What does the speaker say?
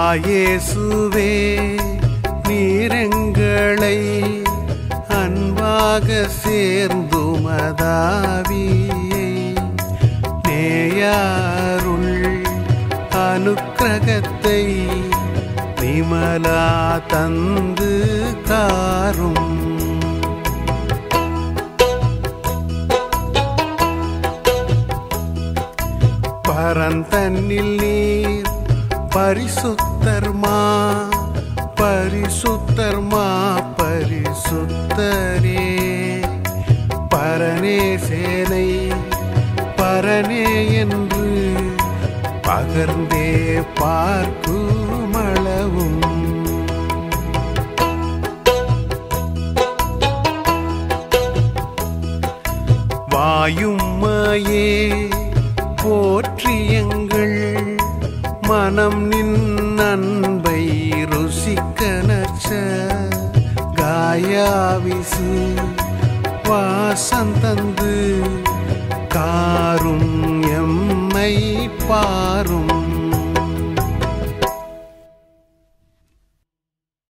ஆயேசுவே நீரெங்களை அன்பாக சேர்ந்துமதாவியை நேயாருள் அனுக்கிரகத்தை விமலா தந்து காரும் பரந்தன்னில் நீர் பரிசுத்தர்மா பரிசுத்தர்மா பரிசுத்தரே பரனே சேனை பரனே என்று பகர்ந்தே பார்க்குமளவும் வாயும்மையே போற்றியங்கள் மனம் நின் அன்பை ருசிக்க நச்ச காயாவிசு வாசந்தந்து காரும் எம்மை பாரும்